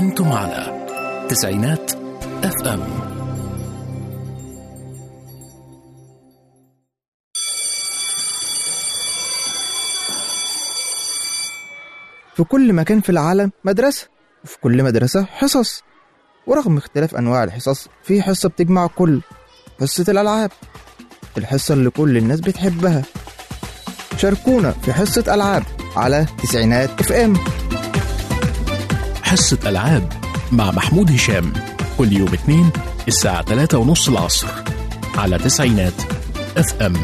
أنتم على تسعينات اف ام في كل مكان في العالم مدرسة وفي كل مدرسة حصص ورغم اختلاف أنواع الحصص في حصة بتجمع الكل حصة الألعاب الحصة اللي كل الناس بتحبها شاركونا في حصة ألعاب على تسعينات اف ام حصة ألعاب مع محمود هشام كل يوم اثنين الساعة 3 ونص العصر على تسعينات اف ام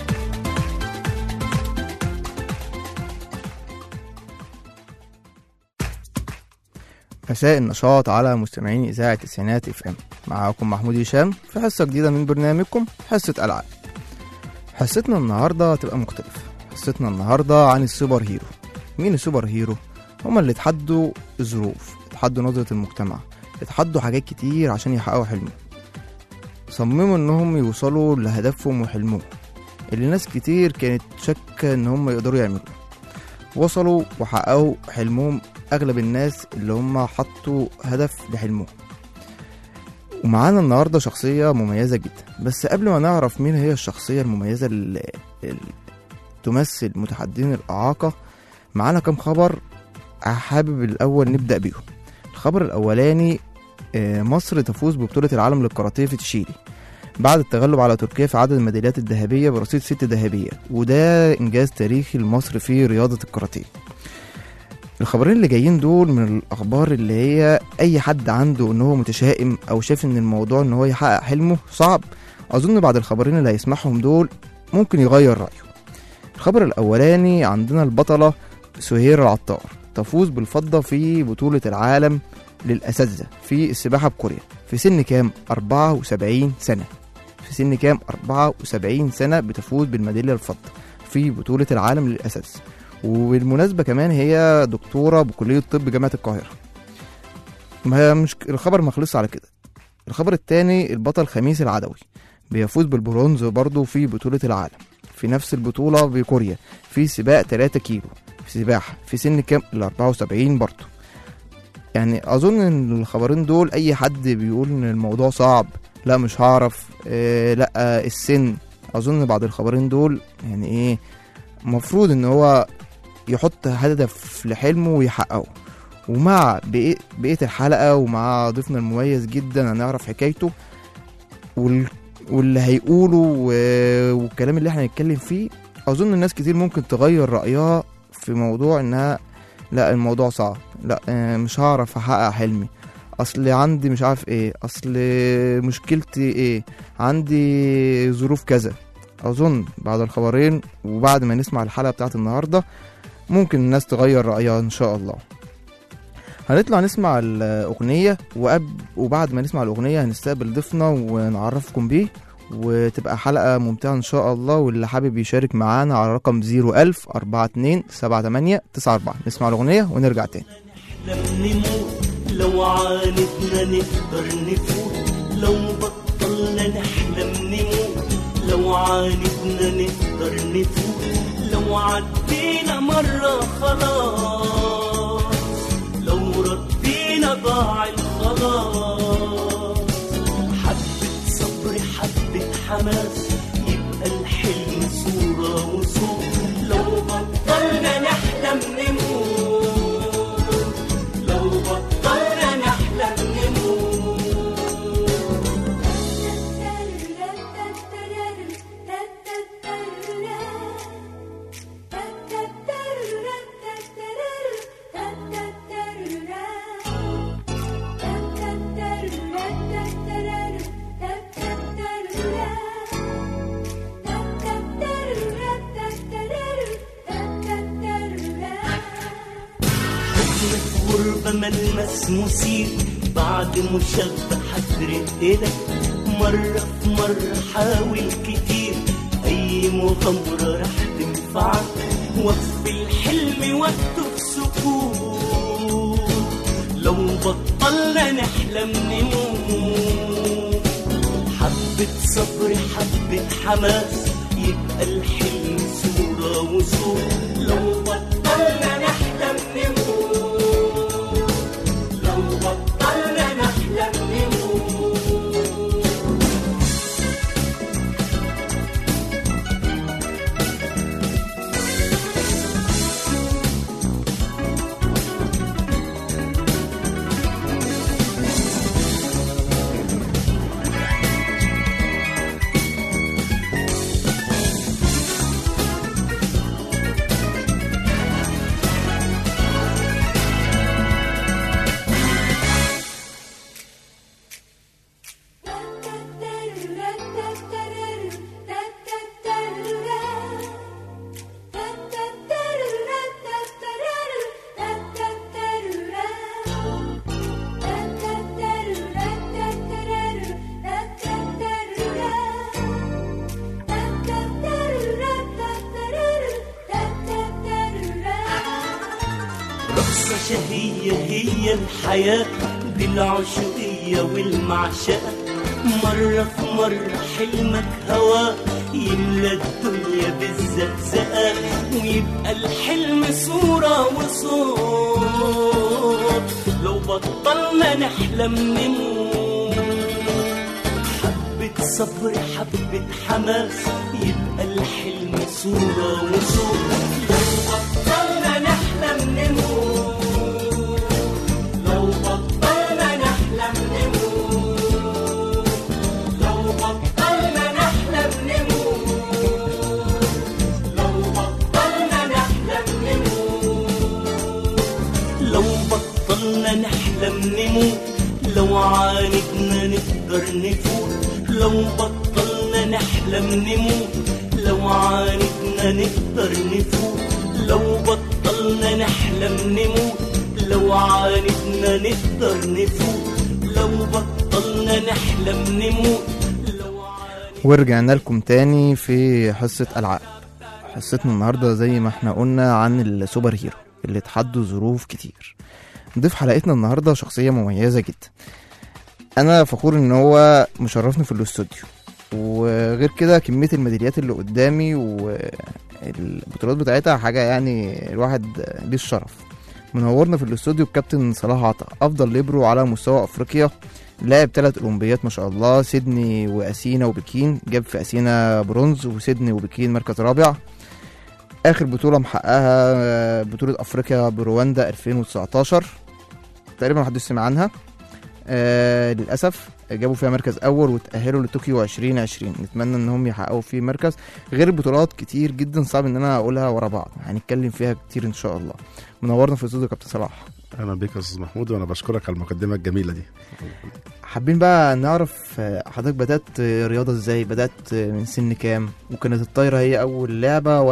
مساء النشاط على مستمعين إذاعة تسعينات اف ام معاكم محمود هشام في حصة جديدة من برنامجكم حصة ألعاب حصتنا النهاردة تبقى مختلفة حصتنا النهاردة عن السوبر هيرو مين السوبر هيرو؟ هما اللي اتحدوا الظروف اتحدوا نظرة المجتمع اتحدوا حاجات كتير عشان يحققوا حلمهم صمموا انهم يوصلوا لهدفهم وحلمهم اللي ناس كتير كانت شاكة ان هم يقدروا يعملوه وصلوا وحققوا حلمهم اغلب الناس اللي هم حطوا هدف لحلمهم ومعانا النهارده شخصيه مميزه جدا بس قبل ما نعرف مين هي الشخصيه المميزه اللي, اللي تمثل متحدين الاعاقه معانا كام خبر حابب الاول نبدا بيهم الخبر الاولاني آه، مصر تفوز ببطوله العالم للكاراتيه في تشيلي بعد التغلب على تركيا في عدد الميداليات الذهبيه برصيد ست ذهبيات وده انجاز تاريخي لمصر في رياضه الكاراتيه الخبرين اللي جايين دول من الاخبار اللي هي اي حد عنده ان هو متشائم او شايف ان الموضوع ان هو يحقق حلمه صعب اظن بعد الخبرين اللي هيسمعهم دول ممكن يغير رايه الخبر الاولاني عندنا البطله سهير العطار تفوز بالفضه في بطوله العالم للاساتذه في السباحه بكوريا في سن كام 74 سنه في سن كام 74 سنه بتفوز بالميداليه الفضه في بطوله العالم للاساتذه وبالمناسبة كمان هي دكتورة بكلية طب جامعة القاهرة ما هي مش الخبر ما خلصش على كده الخبر التاني البطل خميس العدوي بيفوز بالبرونز برضه في بطولة العالم في نفس البطولة بكوريا في سباق 3 كيلو في سباحة في سن كام ال 74 برضه يعني أظن إن الخبرين دول أي حد بيقول إن الموضوع صعب لا مش هعرف إيه لا السن أظن بعد الخبرين دول يعني إيه المفروض إن هو يحط هدف لحلمه ويحققه ومع بقية بقية الحلقة ومع ضيفنا المميز جدا هنعرف حكايته وال... واللي هيقوله و... والكلام اللي احنا هنتكلم فيه أظن الناس كتير ممكن تغير رأيها في موضوع إنها لا الموضوع صعب لا آه، مش هعرف أحقق حلمي أصل عندي مش عارف إيه أصل مشكلتي إيه عندي ظروف كذا أظن بعد الخبرين وبعد ما نسمع الحلقة بتاعت النهاردة ممكن الناس تغير رأيها إن شاء الله هنطلع نسمع الأغنية وقبل وبعد ما نسمع الأغنية هنستقبل ضيفنا ونعرفكم بيه وتبقى حلقة ممتعة إن شاء الله واللي حابب يشارك معانا على رقم 01000 42 78 94 نسمع الأغنية ونرجع تاني نحلم نموت لو عاندنا نقدر نفوت لو بطلنا نحلم نموت لو عاندنا نقدر نفوت لو عدينا مرة خلاص لو ردينا ضاع الخلاص حبة صبر حبة حماس يبقى الحلم صورة وصوت لو بطلنا نحلم نموت لو بطلنا نحلم نموت غربة ملمس مثير بعد مشبع رقلك مرة في مرة حاول كتير أي مغامرة رح تنفعك وقف الحلم وقته في سكوت لو بطلنا نحلم نموت حبة صبر حبة حماس يبقى الحلم صورة وصوت لو بطلنا نحلم نموت لو بطلنا نحلم نموت رقصة شهية هي الحياة بالعشقية والمعشقة مرة في مرة حلمك هوا يملى الدنيا بالزقزقة ويبقى الحلم صورة وصوت لو بطلنا نحلم نموت حبة صبر حبة حماس يبقى الحلم صورة وصوت لو بطلنا نحلم نموت لو بطلنا نحلم نموت لو بطلنا نحلم نموت لو بطلنا نحلم نموت لو بطلنا نحلم نموت لو عاندنا نقدر نفوت لو بطلنا نحلم نموت لو عاندنا نقدر نفوت لو بطلنا نحلم نموت لو عاندنا نقدر نفوت لو بطلنا نحلم نموت لو عاندنا ورجعنا لكم تاني في حصة ألعاب حصتنا النهاردة زي ما احنا قلنا عن السوبر هيرو اللي اتحدوا ظروف كتير ضيف حلقتنا النهاردة شخصية مميزة جدا أنا فخور إن هو مشرفني في الاستوديو وغير كده كمية الميداليات اللي قدامي والبطولات بتاعتها حاجة يعني الواحد ليه الشرف منورنا في الاستوديو الكابتن صلاح عطا أفضل ليبرو على مستوى أفريقيا لعب ثلاث اولمبيات ما شاء الله سيدني واسينا وبكين جاب في اسينا برونز وسيدني وبكين مركز رابع اخر بطوله محققها آه، بطوله افريقيا برواندا 2019 تقريبا محدش سمع عنها آه للاسف جابوا فيها مركز اول وتاهلوا لطوكيو 2020 نتمنى انهم يحققوا فيه مركز غير البطولات كتير جدا صعب ان انا اقولها ورا بعض هنتكلم فيها كتير ان شاء الله منورنا في الاستوديو يا كابتن صلاح اهلا بيك يا استاذ محمود وانا بشكرك على المقدمه الجميله دي حابين بقى نعرف آه، حضرتك بدأت آه، رياضة ازاي بدأت آه، من سن كام وكانت الطايرة هي أول لعبة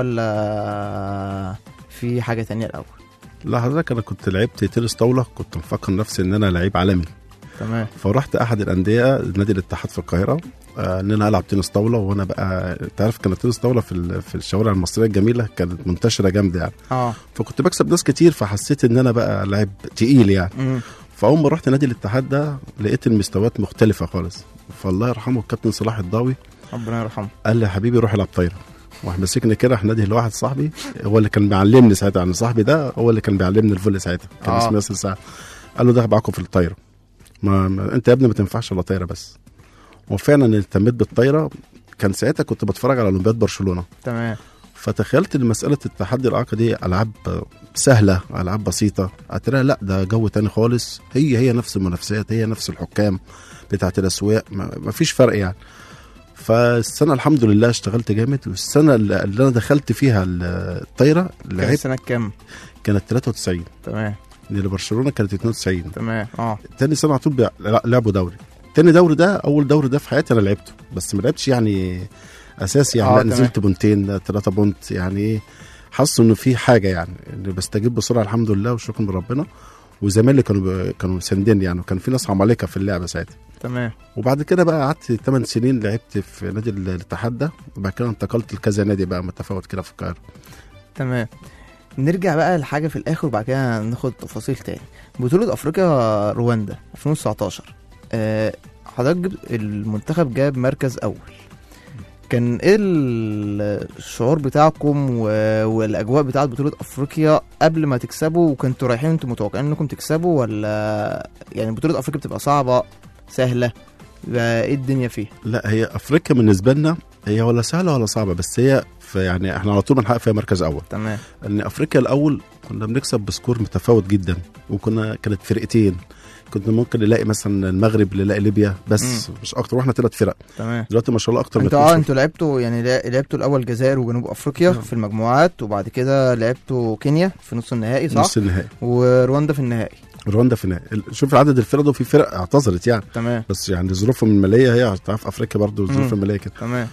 ولا في حاجة تانية الأول لا حضرتك انا كنت لعبت تنس طاوله كنت مفكر نفسي ان انا لعيب عالمي تمام فرحت احد الانديه نادي الاتحاد في القاهره آه، ان انا العب تنس طاوله وانا بقى انت عارف كانت تنس طاوله في ال- في الشوارع المصريه الجميله كانت منتشره جامده يعني اه فكنت بكسب ناس كتير فحسيت ان انا بقى لعيب تقيل يعني مم. فاول ما رحت نادي الاتحاد ده لقيت المستويات مختلفه خالص فالله يرحمه الكابتن صلاح الضاوي ربنا يرحمه قال لي يا حبيبي روح العب طايره راح مسكني كده راح نادي لواحد صاحبي هو اللي كان بيعلمني ساعتها يعني صاحبي ده هو اللي كان بيعلمني الفولي ساعتها كان آه. اسمه ياسر سعد قال له ده معاكم في الطايره ما, ما انت يا ابني ما تنفعش الا طايره بس وفعلا اهتميت بالطايره كان ساعتها كنت بتفرج على اولمبياد برشلونه تمام فتخيلت ان مساله التحدي الاعاقه دي العاب سهله العاب بسيطه اترى لا ده جو تاني خالص هي هي نفس المنافسات هي نفس الحكام بتاعت الاسواق ما ما فيش فرق يعني فالسنه الحمد لله اشتغلت جامد والسنه اللي اللي انا دخلت فيها الطايره كان لعبت سنة كام كانت 93 تمام اللي برشلونه كانت 92 تمام اه تاني سنه على طول بيع- لا- لعبوا دوري تاني دوري ده اول دوري ده في حياتي انا لعبته بس ما لعبتش يعني اساسي يعني آه، لا تمام. نزلت بونتين ثلاثة بونت يعني ايه حاسس انه في حاجه يعني اللي بستجيب بسرعه الحمد لله والشكر من ربنا وزمايلي كانوا ب... كانوا مساندين يعني وكان في ناس عمالقه في اللعبه ساعتها تمام وبعد كده بقى قعدت 8 سنين لعبت في نادي ال- الاتحاد ده وبعد كده انتقلت لكذا نادي بقى متفاوت كده في القاهره تمام نرجع بقى لحاجة في الآخر وبعد كده ناخد تفاصيل تاني بطولة أفريقيا رواندا 2019 آه حضرتك جب... المنتخب جاب مركز أول كان ايه ال- الشعور بتاعكم و- والاجواء بتاعت بطوله افريقيا قبل ما تكسبوا وكنتوا رايحين انتوا متوقعين انكم تكسبوا ولا يعني بطوله افريقيا بتبقى صعبه سهله بقى ايه الدنيا فيها لا هي افريقيا بالنسبه لنا هي ولا سهله ولا صعبه بس هي في يعني احنا على طول بنحقق فيها مركز اول تمام ان افريقيا الاول كنا بنكسب بسكور متفاوت جدا وكنا كانت فرقتين كنا ممكن نلاقي مثلا المغرب نلاقي ليبيا بس مش اكتر واحنا ثلاث فرق تمام دلوقتي ما شاء الله اكتر من انتوا اه 12 انتوا لعبتوا يعني لع- لعبتوا الاول الجزائر وجنوب افريقيا نعم. في المجموعات وبعد كده لعبتوا كينيا في نص النهائي صح نص النهائي ورواندا في النهائي رواندا في النهائي شوف عدد الفرق ده في فرق اعتذرت يعني تمام بس يعني ظروفهم الماليه هي تعرف افريقيا برضو الظروف مم. الماليه كده تمام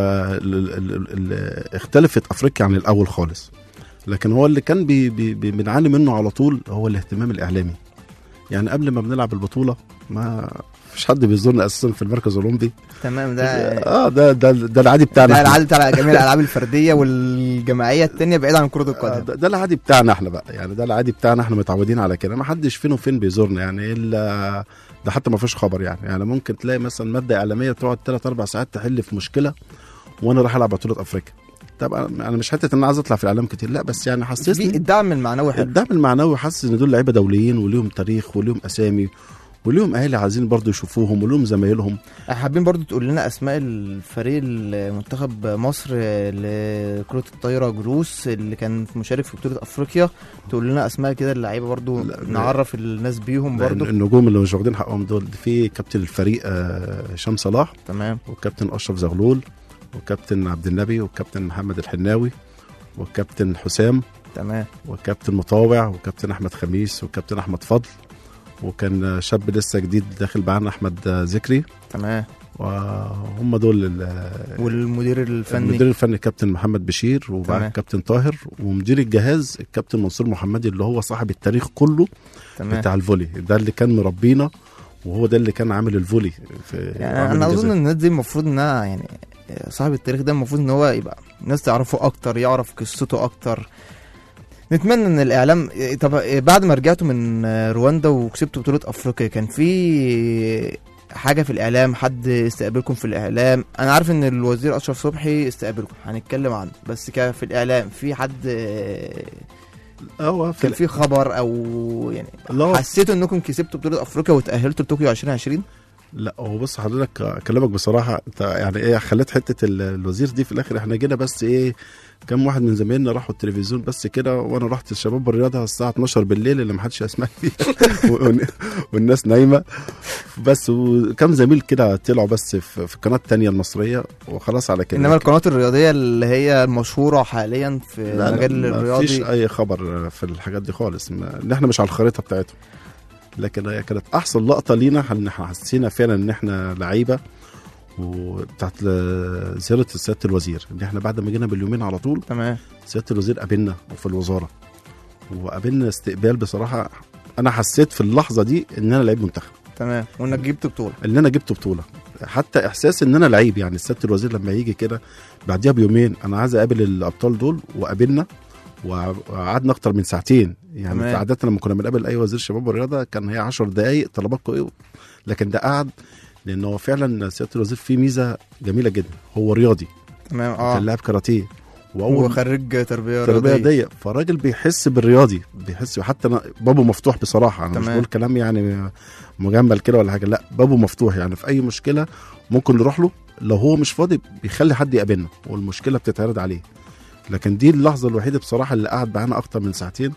فاختلفت افريقيا عن الاول خالص لكن هو اللي كان بي بي بي بنعاني منه على طول هو الاهتمام الاعلامي يعني قبل ما بنلعب البطوله ما فيش حد بيزورنا اساسا في المركز الاولمبي تمام ده اه ده ده ده العادي بتاعنا ده احنا. العادي بتاع جميع الالعاب الفرديه والجماعيه التانية بعيد عن كره آه، القدم ده, ده العادي بتاعنا احنا بقى يعني ده العادي بتاعنا احنا متعودين على كده ما حدش فين وفين بيزورنا يعني الا ده حتى ما فيش خبر يعني يعني ممكن تلاقي مثلا ماده اعلاميه تقعد 3 4 ساعات تحل في مشكله وانا رايح العب بطوله افريقيا طبعا انا مش حته ان انا عايز اطلع في الاعلام كتير لا بس يعني في حسسني الدعم المعنوي حلو الدعم المعنوي حاسس ان دول لعيبه دوليين وليهم تاريخ وليهم اسامي وليهم اهالي عايزين برضو يشوفوهم وليهم زمايلهم حابين برضو تقول لنا اسماء الفريق المنتخب مصر لكرة الطايرة جروس اللي كان مشارك في بطولة افريقيا تقول لنا اسماء كده اللعيبة برضو لا، نعرف الناس بيهم برضو لأن النجوم اللي مش واخدين حقهم دول في كابتن الفريق آه، هشام صلاح تمام وكابتن اشرف زغلول وكابتن عبد النبي وكابتن محمد الحناوي وكابتن حسام تمام وكابتن مطاوع وكابتن احمد خميس وكابتن احمد فضل وكان شاب لسه جديد داخل معانا احمد ذكري تمام وهم دول ال- والمدير الفني المدير الفني كابتن محمد بشير وبعد تمام. كابتن طاهر ومدير الجهاز الكابتن منصور محمدي اللي هو صاحب التاريخ كله تمام بتاع الفولي ده اللي كان مربينا وهو ده اللي كان عامل الفولي في يعني عامل انا اظن الجزائر. ان الناس دي المفروض انها يعني صاحب التاريخ ده المفروض ان هو يبقى الناس تعرفه اكتر يعرف قصته اكتر نتمنى ان الاعلام طب بعد ما رجعتوا من رواندا وكسبتوا بطوله افريقيا كان في حاجه في الاعلام حد استقبلكم في الاعلام انا عارف ان الوزير اشرف صبحي استقبلكم هنتكلم عنه بس كان في الاعلام في حد اه في كان في خبر او يعني لا حسيتوا انكم كسبتوا بطوله افريقيا وتاهلتوا لطوكيو 2020 لا هو بص حضرتك اكلمك بصراحه انت يعني ايه خليت حته ال- الوزير دي في الاخر احنا جينا بس ايه كم واحد من زمايلنا راحوا التلفزيون بس كده وانا رحت الشباب الرياضه الساعه 12 بالليل اللي ما حدش يسمع فيها والن- والناس نايمه بس وكم زميل كده طلعوا بس في, في القناه الثانيه المصريه وخلاص على كده انما القنوات الرياضيه اللي هي المشهوره حاليا في لا لا المجال ما فيش الرياضي اي خبر في الحاجات دي خالص ما- ان احنا مش على الخريطه بتاعتهم لكن هي كانت احسن لقطه لينا ان احنا حسينا فعلا ان احنا لعيبه وبتاعت ل- زياره سياده الوزير ان احنا بعد ما جينا باليومين على طول تمام سياده الوزير قابلنا وفي الوزاره وقابلنا استقبال بصراحه انا حسيت في اللحظه دي ان انا لعيب منتخب تمام وانك جبت بطوله ان انا جبت بطوله حتى احساس ان انا لعيب يعني سياده الوزير لما يجي كده بعديها بيومين انا عايز اقابل الابطال دول وقابلنا وقعدنا اكتر من ساعتين يعني تمام. في عاده لما كنا بنقابل اي وزير شباب والرياضه كان هي 10 دقائق طلباتكم ايه لكن ده قعد لان هو فعلا سياده الوزير فيه ميزه جميله جدا هو رياضي تمام كان اه لاعب كاراتيه هو واول خريج تربيه تربيه رياضيه ضيق فالراجل بيحس بالرياضي بيحس حتى أنا بابه مفتوح بصراحه انا مش تمام. بقول كلام يعني مجمل كده ولا حاجه لا بابه مفتوح يعني في اي مشكله ممكن نروح له لو هو مش فاضي بيخلي حد يقابلنا والمشكله بتتعرض عليه لكن دي اللحظه الوحيده بصراحه اللي قعد معانا اكتر من ساعتين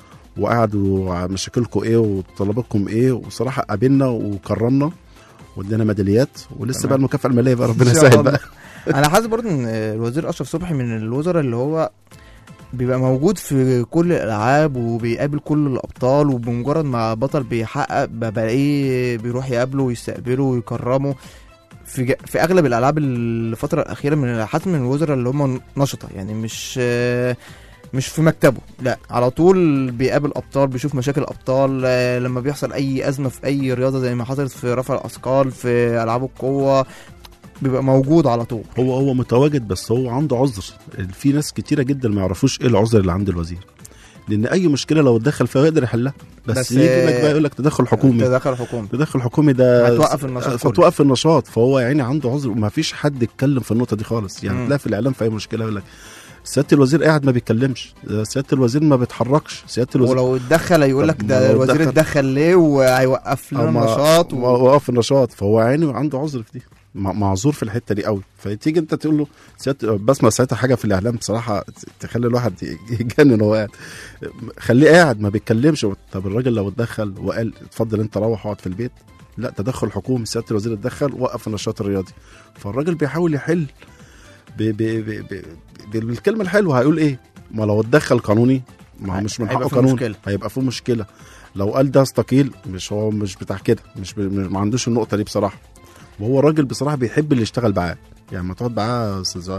وقعدوا مشاكلكم ايه وطلباتكم ايه وصراحه قابلنا وكرمنا وادانا ميداليات ولسه تمام. بقى المكافاه الماليه بقى ربنا إن شاء يسهل الله. بقى انا حاسس برضه ان الوزير اشرف صبحي من الوزراء اللي هو بيبقى موجود في كل الالعاب وبيقابل كل الابطال وبمجرد ما بطل بيحقق بلاقيه بيروح يقابله ويستقبله ويكرمه في ج... في اغلب الالعاب الفتره الاخيره من حاسس من الوزراء اللي هم نشطه يعني مش مش في مكتبه لا على طول بيقابل ابطال بيشوف مشاكل ابطال آه، لما بيحصل اي ازمه في اي رياضه زي ما حصلت في رفع الاثقال في العاب القوه بيبقى موجود على طول هو هو متواجد بس هو عنده عذر في ناس كتيره جدا ما يعرفوش ايه العذر اللي عند الوزير لان اي مشكله لو اتدخل فيها يقدر يحلها بس, بس- يجي لك بقى يقول لك تدخل حكومي تدخل حكومي تدخل حكومي ده هتوقف النشاط كله. فتوقف النشاط فهو يعني عنده عذر وما فيش حد اتكلم في النقطه دي خالص يعني مم. تلاقي في الاعلام في اي مشكله يقول لك سياده الوزير قاعد ما بيتكلمش سياده الوزير ما بيتحركش سياده الوزير ولو اتدخل هيقول لك طب ده ما لو الوزير اتدخل- اتدخل ليه وهيوقف لنا أو ما- النشاط ما و... وقف النشاط فهو عيني عنده عذر في دي مع- معذور في الحته دي قوي فتيجي انت تقول له سيادة بسمع ساعتها حاجه في الاعلام بصراحه تخلي الواحد يتجنن وهو قاعد خليه قاعد ما بيتكلمش طب الراجل لو اتدخل وقال اتفضل انت روح اقعد في البيت لا تدخل حكومي سياده الوزير اتدخل وقف النشاط الرياضي فالراجل بيحاول يحل ب ب ب ب ب بالكلمه الحلوه هيقول ايه ما لو اتدخل قانوني ما هو مش من هيبقى حقه في قانون مشكلة. هيبقى في مشكله لو قال ده استقيل مش هو مش بتاع كده مش ب... مش- ما عندوش النقطه دي بصراحه وهو الراجل بصراحه بيحب اللي يشتغل معاه يعني ما تقعد معاه استاذ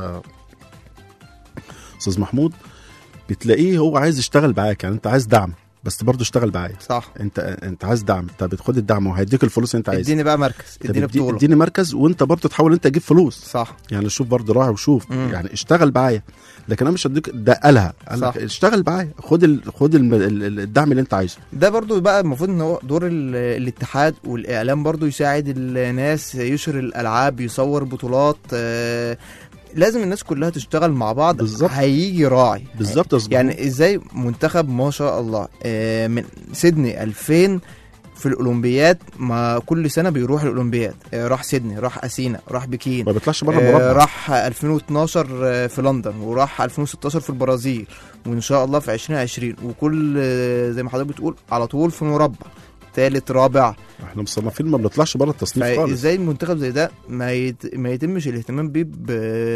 استاذ محمود بتلاقيه هو عايز يشتغل معاك يعني انت عايز دعم بس برضه اشتغل معايا صح انت انت عايز دعم انت بتاخد الدعم وهيديك الفلوس اللي انت عايزها اديني بقى مركز طب اديني ادي- بطوله اديني مركز وانت برضه تحاول انت تجيب فلوس صح يعني شوف برضه راعي وشوف مم. يعني اشتغل معايا لكن انا مش هديك ده قالها قال صح. لك اشتغل معايا خد ال... خد الم... ال- ال- الدعم اللي انت عايزه ده برضو بقى المفروض ان هو دور ال- الاتحاد والاعلام برضو يساعد الناس يشر الالعاب يصور بطولات آه، لازم الناس كلها تشتغل مع بعض بالظبط. هيجي راعي بالظبط يا صبحي. يعني ازاي منتخب ما شاء الله آه، من سيدني 2000 في الاولمبياد ما كل سنه بيروح الاولمبياد آه، راح سيدني راح اثينا راح بكين ما بيطلعش بره آه، المربع راح 2012 آه، في لندن وراح 2016 في البرازيل وان شاء الله في 2020 وكل آه، زي ما حضرتك بتقول على طول في مربع ثالث رابع احنا مصنفين ما بنطلعش بره التصنيف خالص فازاي منتخب زي ده ما يت... ما يتمش الاهتمام بيه ب...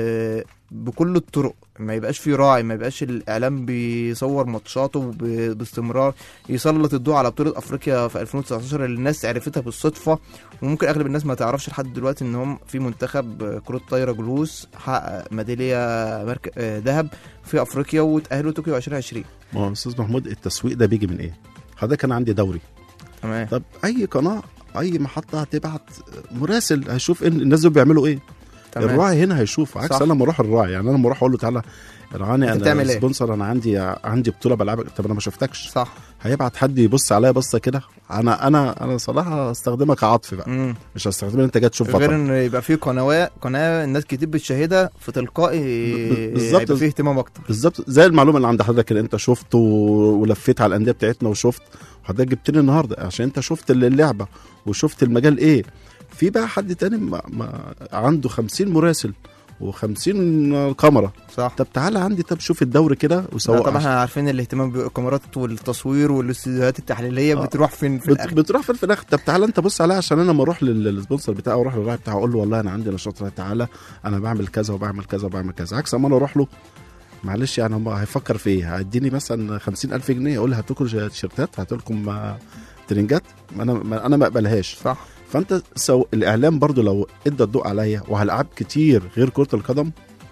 بكل الطرق ما يبقاش فيه راعي ما يبقاش الاعلام بيصور ماتشاته ب... باستمرار يسلط الضوء على بطوله افريقيا في 2019 اللي الناس عرفتها بالصدفه وممكن اغلب الناس ما تعرفش لحد دلوقتي ان هم في منتخب كره طايره جلوس حقق ميداليه مرك... آه، ذهب في افريقيا وتاهلوا طوكيو 2020 ما هو استاذ محمود التسويق ده بيجي من ايه؟ حضرتك انا عندي دوري تمام طب اي قناه اي محطه هتبعت مراسل هيشوف ان الناس دول بيعملوا ايه تمام الراعي هنا هيشوف عكس صح. انا لما اروح الراعي يعني انا لما اروح اقول له تعالى رعاني أنت انا بتعمل إيه؟ سبونسر انا عندي عندي بطوله بلعبك طب انا ما شفتكش صح هيبعت حد يبص عليا بصه كده انا انا انا صراحه هستخدمك عاطفي بقى مم. مش هستخدمك انت جاي تشوف غير بطل ان يبقى في قناه قناه الناس كتير بتشاهدها فتلقائي ب- بالظبط. هيبقى فيه اهتمام اكتر بالظبط زي المعلومه اللي عند حضرتك اللي انت شفت و- ولفيت على الانديه بتاعتنا وشفت حضرتك جبتني النهارده عشان انت شفت اللعبه وشفت المجال ايه في بقى حد تاني ما ما عنده 50 مراسل و50 كاميرا صح طب تعالى عندي طب شوف الدوري كده لا وسوق طبعا عشان- احنا عارفين الاهتمام بالكاميرات والتصوير والاستديوهات التحليليه آه. بتروح فين في بت... الاخر بتروح فين في الاخر طب تعالى انت بص عليها عشان انا لما اروح لل- للسبونسر بتاعه واروح للراعي بتاعه اقول له والله انا عندي نشاط تعالى انا بعمل كذا وبعمل كذا وبعمل كذا عكس اما انا اروح له معلش يعني هم هيفكر في ايه هيديني مثلا 50000 جنيه يقول لي هات لكم تيشيرتات هات لكم آه، ترنجات ما انا ما انا ما اقبلهاش صح فانت سو الاعلام برضو لو ادى الضوء عليا وعلى العاب كتير غير كره القدم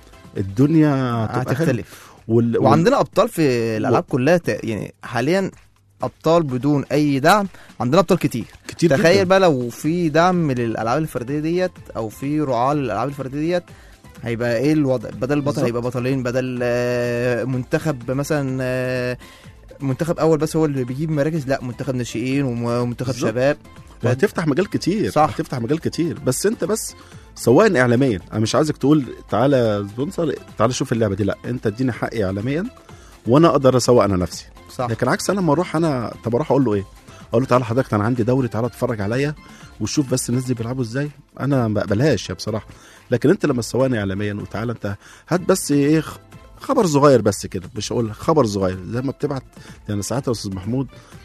الدنيا هتبقى حلوة. هتختلف وال... وال... وعندنا ابطال في الالعاب كلها ت- يعني حاليا ابطال بدون اي دعم عندنا ابطال كتير كتير تخيل جداً. بقى لو في دعم للالعاب الفرديه ديت او في رعاه للالعاب الفرديه ديت هيبقى ايه الوضع بدل البطل بالظبط. هيبقى بطلين بدل آه، منتخب مثلا آه، منتخب اول بس هو اللي بيجيب مراكز لا منتخب ناشئين وم- ومنتخب بالظبط. شباب وهتفتح مجال كتير صح. هتفتح مجال كتير بس انت بس سواء اعلاميا انا مش عايزك تقول تعالى سبونسر تعالى شوف اللعبه دي لا انت اديني حقي اعلاميا وانا اقدر اسوق انا نفسي صح لكن عكس انا لما اروح انا طب اروح اقول له ايه اقول له تعالى حضرتك انا عندي دوري تعالى اتفرج عليا وشوف بس الناس دي بيلعبوا ازاي انا ما بقبلهاش يا بصراحه لكن انت لما تسوقني اعلاميا وتعالى انت هات بس ايه خ- خبر صغير بس كده مش هقول لك خبر صغير زي ما بتبعت يعني ساعات يا استاذ محمود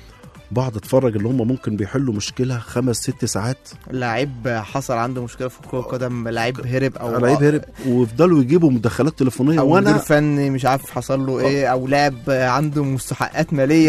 بقعد اتفرج اللي هم ممكن بيحلوا مشكله خمس ست ساعات لعيب حصل عنده مشكله في كره القدم لعيب هرب او لعيب هرب ويفضلوا يجيبوا مدخلات تليفونيه او مدير وانا فني مش عارف حصل له ايه او لاعب عنده مستحقات ماليه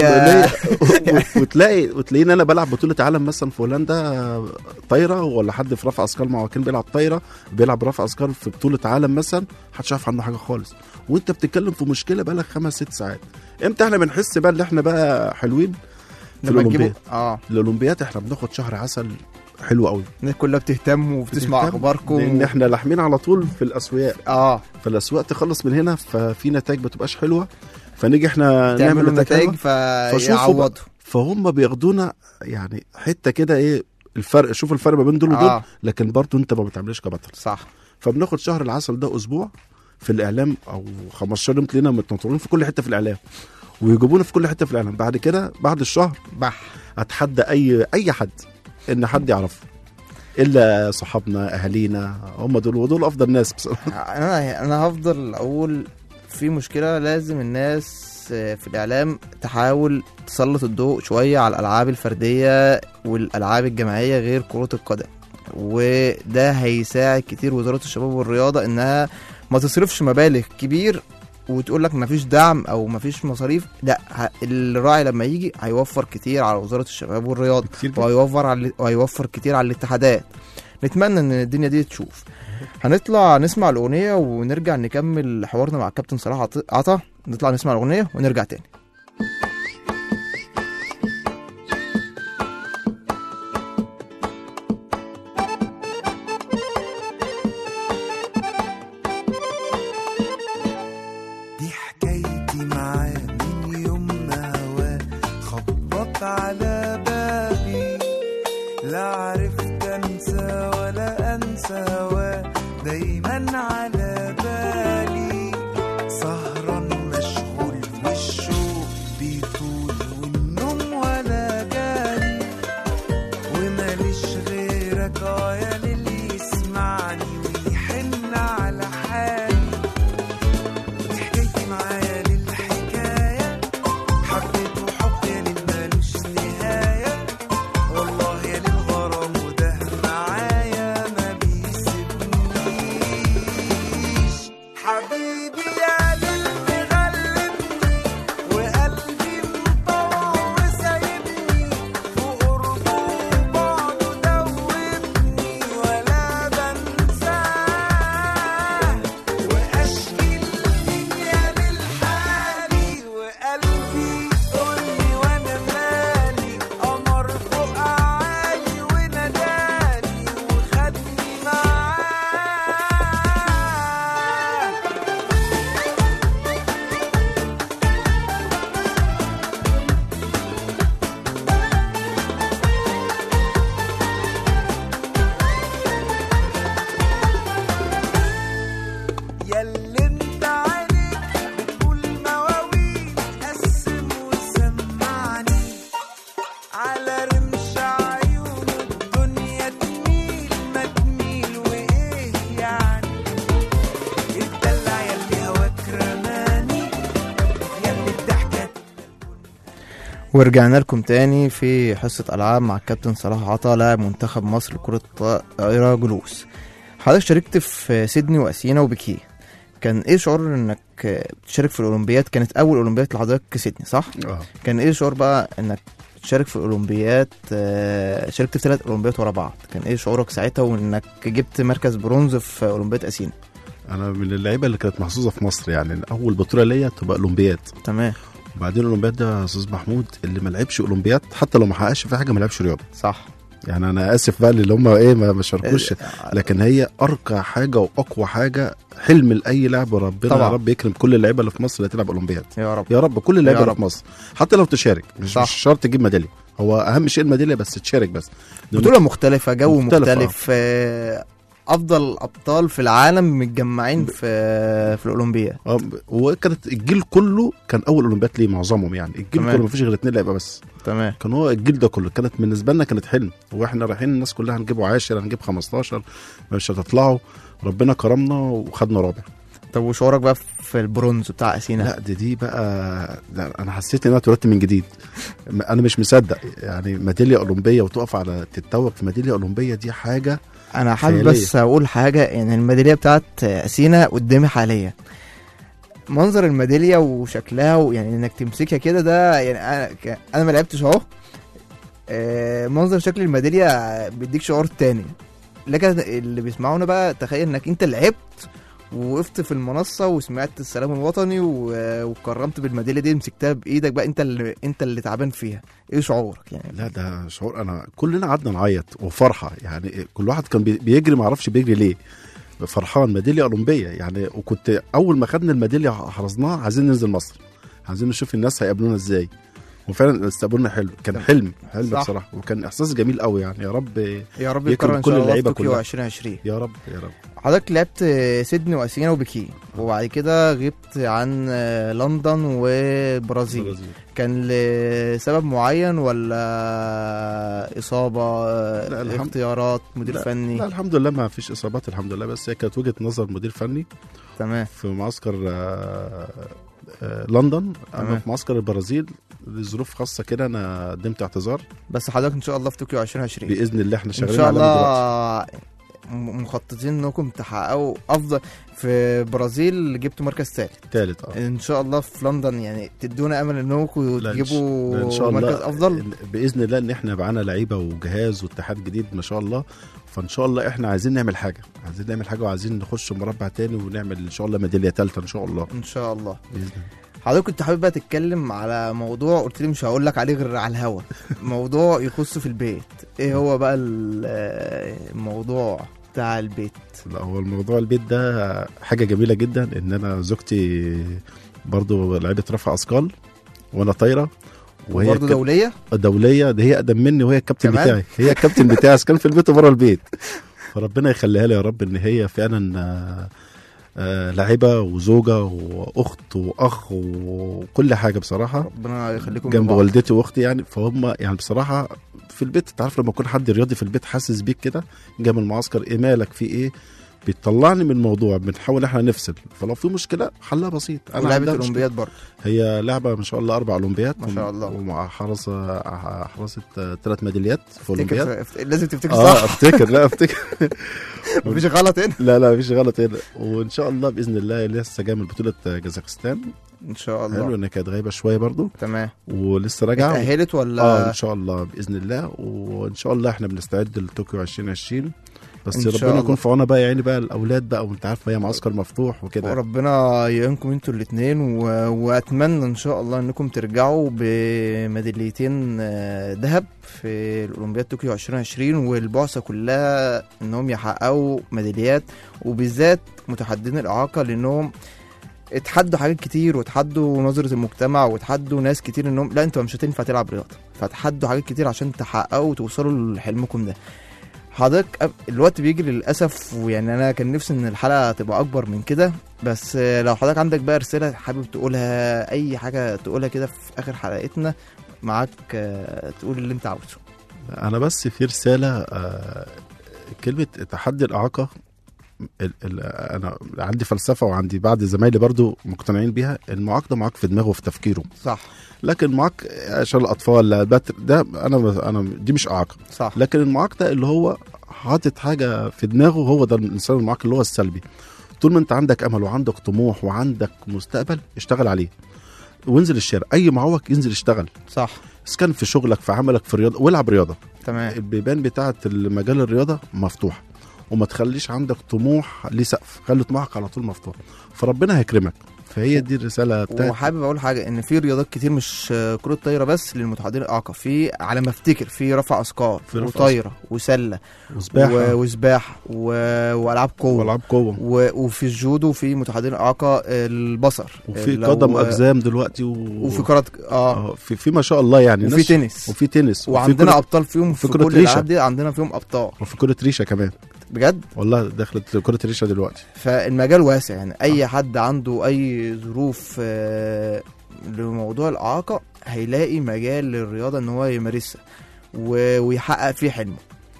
و- وتلاقي وتلاقيني انا بلعب بطوله عالم مثلا في هولندا طايره ولا حد في رفع اثقال مع وكيل بيلعب طايره بيلعب رفع اثقال في بطوله عالم مثلا محدش عارف عنه حاجه خالص وانت بتتكلم في مشكله بقالك خمس ست ساعات امتى احنا بنحس بقى ان احنا بقى حلوين في لما تجيبه الاولمبياد اه الاولمبياد احنا بناخد شهر عسل حلو قوي الناس كلها بتهتم وبتسمع بتهتم اخباركم لان احنا لاحمين على طول في الاسواق اه فالاسواق تخلص من هنا ففي نتائج ما تبقاش حلوه فنيجي احنا نعمل تعملوا نتائج نتائج حلوة. فشوفوا بقى فيعوضوا فهم بياخدونا يعني حته كده ايه الفرق شوف الفرق ما بين دول ودول اه لكن برضو انت ما بتعملش كبطل صح فبناخد شهر العسل ده اسبوع في الاعلام او 15 يوم تلاقينا متنطرين في كل حته في الاعلام ويجيبونا في كل حته في الاعلام بعد كده بعد الشهر بح اتحدى اي اي حد ان حد يعرفه الا صحابنا اهالينا هم دول ودول افضل ناس بصراحه انا انا هفضل اقول في مشكله لازم الناس في الاعلام تحاول تسلط الضوء شويه على الالعاب الفرديه والالعاب الجماعيه غير كره القدم وده هيساعد كتير وزاره الشباب والرياضه انها ما تصرفش مبالغ كبير وتقول لك مفيش دعم او مفيش مصاريف لا ه- الراعي لما يجي هيوفر كتير على وزاره الشباب والرياضه كتير جدا. وهيوفر على وهيوفر كتير على الاتحادات نتمنى ان الدنيا دي تشوف هنطلع نسمع الاغنيه ونرجع نكمل حوارنا مع الكابتن صلاح عط- عطا نطلع نسمع الاغنيه ونرجع تاني دي حكايتي معاه من يوم ما هواه خبط على بابي لا عرفت انسى ولا انسى هواه دايما على بالي سهران مشغول والشوق بيطول والنوم ولا جالي وماليش غيرك اه يا للي يسمعني ويحن على حالي دي حكايتي معايا للحكاية حبيته حب يا للمالوش نهاية والله يا للغرام وده معايا ما بيسيبنيش حبيبي يا للمغلبني وقلبي مطوع وسايبني في قربه وبعده دوبني ولا بنساه واشكي الدنيا للحالي وقلبي يقولي وانا مالي قمر فوق عالي وناداني وخدني معاه ياللي انت عليك بتقول مواويل قسم وسمعني على رمش عيونه الدنيا تميل ما تميل وايه يعني اتدلع ياللي هواك رماني ياللي الضحكة ورجعنا لكم تاني في حصة ألعاب مع الكابتن صلاح عطا لاعب منتخب مصر لكرة الطائرة جلوس حضرتك شاركت في سيدني وأثينا وبكيه كان ايه شعور انك تشارك في الاولمبياد كانت اول اولمبياد لحضرتك سيدني صح اه كان ايه شعور بقى انك تشارك في الاولمبياد آه، شاركت في ثلاث اولمبياد ورا بعض كان ايه شعورك ساعتها وانك جبت مركز برونز في اولمبياد اثينا انا من اللعيبه اللي كانت محظوظه في مصر يعني اول بطوله ليا تبقى اولمبياد تمام وبعدين الاولمبياد ده يا استاذ محمود اللي ما لعبش اولمبياد حتى لو ما حققش في حاجه ما لعبش رياضه صح يعني انا اسف بقى اللي هم ايه ما ما شاركوش لكن هي ارقى حاجه واقوى حاجه حلم لاي لاعب وربنا طبعا. يا رب يكرم كل اللعيبه اللي في مصر اللي تلعب اولمبياد يا رب يا رب كل اللعيبه يا اللي رب. في مصر حتى لو تشارك مش, صح. مش شرط تجيب ميداليه هو اهم شيء الميداليه بس تشارك بس بطولة مختلفة جو مختلفة. مختلف آه، أفضل أبطال في العالم متجمعين في في الأولمبياد اه وكانت الجيل كله كان اول اولمبياد ليه معظمهم يعني الجيل تمام. كله مفيش غير اتنين لعيبه بس تمام كان هو الجيل ده كله كانت بالنسبه لنا كانت حلم واحنا رايحين الناس كلها هنجيبه عاشر هنجيب 15 مش هتطلعوا ربنا كرمنا وخدنا رابع طب وشعورك بقى في البرونز بتاع أثينا لا دي دي بقى ده انا حسيت ان انا اتولدت من جديد انا مش مصدق يعني ميداليه اولمبيه وتقف على تتوج في ميداليه اولمبيه دي حاجه أنا حابب خيالية. بس أقول حاجة يعني الميدالية بتاعت أثينا قدامي حاليا منظر الميدالية وشكلها ويعني إنك تمسكها كده ده يعني أنا ك- أنا ما لعبتش أهو آه، منظر شكل الميدالية بيديك شعور تاني لكن اللي بيسمعونا بقى تخيل انك انت لعبت ووقفت في المنصة وسمعت السلام الوطني و- وكرمت بالميدالية دي مسكتها بإيدك بقى انت اللي انت اللي تعبان فيها ايه شعورك يعني لا ده شعور انا كلنا قعدنا نعيط وفرحه يعني كل واحد كان بي- بيجري ما اعرفش بيجري ليه فرحان ميداليه اولمبيه يعني وكنت اول ما خدنا الميداليه حرزناها عايزين ننزل مصر عايزين نشوف الناس هيقابلونا ازاي وفعلا استقبلنا حلو كان حلم حلم صح. بصراحه وكان احساس جميل قوي يعني يا رب يا رب يكرم يكرر ان كل شاء الله في اللعيبة طوكيو كلها. 2020 يا رب يا رب حضرتك لعبت سيدني واثينا وبكين وبعد كده غبت عن لندن والبرازيل برازيل. كان لسبب معين ولا اصابه لا، الحمد- اختيارات مدير لا، فني لا الحمد لله ما فيش اصابات الحمد لله بس هي كانت وجهه نظر مدير فني تمام في معسكر آه، آه، لندن تمام. اما في معسكر البرازيل لظروف خاصه كده انا قدمت اعتذار بس حضرتك ان شاء الله في طوكيو 2020 باذن الله احنا ان شغالين شاء على دلوقتي الله م- مخططين انكم تحققوا افضل في البرازيل جبتوا مركز ثالث ثالث اه ان شاء الله في لندن يعني تدونا امل انكم لا، إن ش- تجيبوا ان شاء الله مركز افضل إن- باذن الله ان احنا معانا لعيبه وجهاز واتحاد جديد ما شاء الله فان شاء الله احنا عايزين نعمل حاجه عايزين نعمل حاجه وعايزين نخش مربع تاني ونعمل ان شاء الله ميداليه ثالثه ان شاء الله ان شاء الله باذن الله حضرتك كنت حابب بقى تتكلم على موضوع قلت لي مش هقول لك عليه غير على الهوا موضوع يخص في البيت ايه هو بقى ال- آه، الموضوع بتاع البيت لا هو الموضوع البيت ده حاجه جميله جدا ان انا زوجتي برضو لعيبه رفع اثقال وانا طايره وهي برضه كاب- دوليه دوليه ده هي اقدم مني وهي الكابتن كمان؟ بتاعي هي الكابتن بتاعي إذا كان في البيت وبره البيت فربنا يخليها لي يا رب ان هي فعلا آه، آه، لاعبه وزوجه واخت واخ وكل حاجه بصراحه ربنا يخليكم جنب لبعض. والدتي واختي يعني فهم يعني بصراحه في البيت تعرف لما يكون حد رياضي في البيت حاسس بيك كده جاي من المعسكر ايه مالك في ايه بيطلعني من الموضوع بنحاول احنا نفصل فلو في مشكله حلها بسيط ولعبه عندها مشكلة. الاولمبياد برضه هي لعبه ما شاء الله اربع اولمبيات ما شاء الله. ومع حراسه حراسه ثلاث ميداليات في اولمبياد افتكر افت- لازم تفتكر اه صح افتكر لا افتكر مفيش غلط هنا لا لا مفيش غلط هنا وان شاء الله باذن الله لسه جاي من بطوله كازاخستان ان شاء حلو الله انها كانت غايبه شويه برضو تمام ولسه راجعه اتأهلت اه ولا ان شاء الله باذن الله وان شاء الله احنا بنستعد لطوكيو 2020 بس إن شاء ربنا الله. يكون في عوننا بقى يعني بقى الاولاد بقى وانت عارف هي معسكر مفتوح وكده وربنا يعينكم انتوا الاثنين و... واتمنى ان شاء الله انكم ترجعوا بميداليتين آه، ذهب في الاولمبياد طوكيو 2020 والبعثه كلها انهم يحققوا ميداليات وبالذات متحدين الاعاقه لانهم اتحدوا حاجات كتير وتحدوا نظره المجتمع وتحدوا ناس كتير انهم لا انتوا مش هتنفع تلعب رياضه فتحدوا حاجات كتير عشان تحققوا وتوصلوا لحلمكم ده حضرتك أب- الوقت بيجري للاسف ويعني انا كان نفسي ان الحلقه تبقى اكبر من كده بس آه، لو حضرتك عندك بقى رساله حابب تقولها اي حاجه تقولها كده في اخر حلقتنا معاك آه، تقول اللي انت عاوزه انا بس في رساله آه كلمه تحدي الاعاقه ال ال انا عندي فلسفه وعندي بعض زمايلي برضو مقتنعين بيها المعاق ده معاق في دماغه وفي تفكيره صح لكن معاق عشان الاطفال لا بتر ده انا انا دي مش اعاقه صح لكن المعاق ده اللي هو حاطط حاجه في دماغه هو ده الانسان المعاق اللي هو السلبي طول ما انت عندك امل وعندك طموح وعندك مستقبل اشتغل عليه وانزل الشارع اي معوق ينزل يشتغل صح اذا كان في شغلك في عملك في رياضه والعب رياضه تمام البيبان بتاعه المجال الرياضه مفتوحه وما تخليش عندك طموح ليه سقف خلي طموحك على طول مفتوح فربنا هيكرمك فهي دي الرساله بتاعت وحابب اقول حاجه ان في رياضات كتير مش آه، كره طايره بس للمتحدين الاعاقه في على ما افتكر في رفع اثقال في رفع وطايره وسله وسباحه و- وسباحه و... والعاب قوه والعاب قوه و... وفي الجودو في متحدين الاعاقه البصر وفي لو- قدم اجزام دلوقتي و... وفي كره اه اه في في ما شاء الله يعني وفي ناس- تنس وفي تنس وفي وعندنا كرة- ابطال فيهم في في كرة كل ريشة. الالعاب دي عندنا فيهم ابطال وفي كرة ريشه كمان بجد والله دخلت كرة ريشه دلوقتي فالمجال واسع يعني اي حد عنده اي ظروف آه، لموضوع الاعاقه هيلاقي مجال للرياضه ان هو يمارسها و- ويحقق فيه حلمه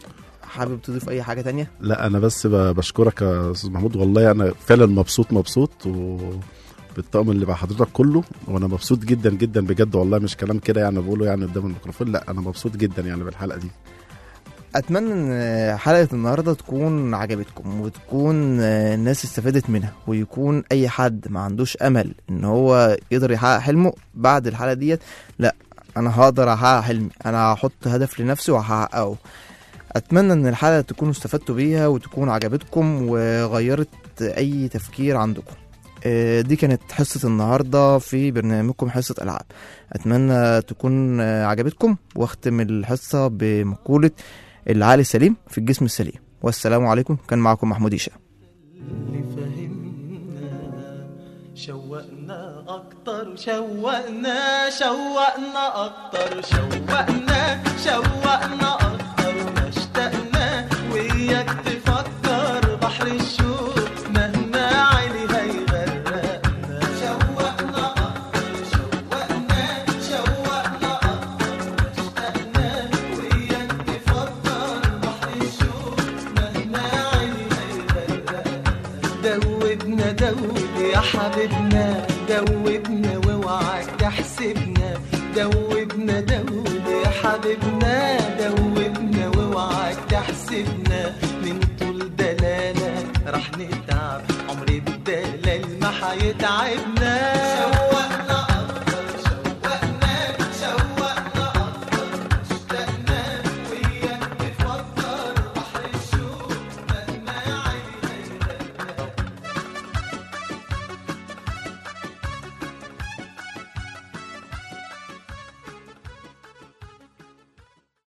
حابب تضيف اي حاجه تانية لا انا بس ب- بشكرك يا استاذ محمود والله انا فعلا مبسوط مبسوط و بالطقم اللي مع حضرتك كله وانا مبسوط جدا جدا بجد والله مش كلام كده يعني بقوله يعني قدام الميكروفون لا انا مبسوط جدا يعني بالحلقه دي اتمنى ان حلقه النهارده تكون عجبتكم وتكون آه، الناس استفادت منها ويكون اي حد ما عندوش امل ان هو يقدر يحقق حلمه بعد الحلقه ديت لا انا هقدر احقق حلمي انا هحط هدف لنفسي وهحققه اتمنى ان الحلقه تكونوا استفدتوا بيها وتكون عجبتكم وغيرت اي تفكير عندكم آه، دي كانت حصة النهاردة في برنامجكم حصة ألعاب أتمنى تكون آه، عجبتكم واختم الحصة بمقولة العقل السليم في الجسم السليم والسلام عليكم كان معكم محمود هشام اللي فهمنا شوقنا أكتر اكتر شوقنا شوقنا اكتر شوقنا شوقنا اكتر ما اشتقنا وياك تفكر بحر الشوق مهما عالي هيغرقنا شوقنا اكتر شوقنا شوقنا اكتر ما اشتقنا وياك تفكر بحر الشوق مهما عالي هيغرقنا دوبنا دوب يا حبيبنا دوبنا واوعك تحسبنا دوبنا دوب يا حبيبنا دوبنا واوعك تحسبنا من طول دلالة رح نتعب عمر الدلال ما حيتعبنا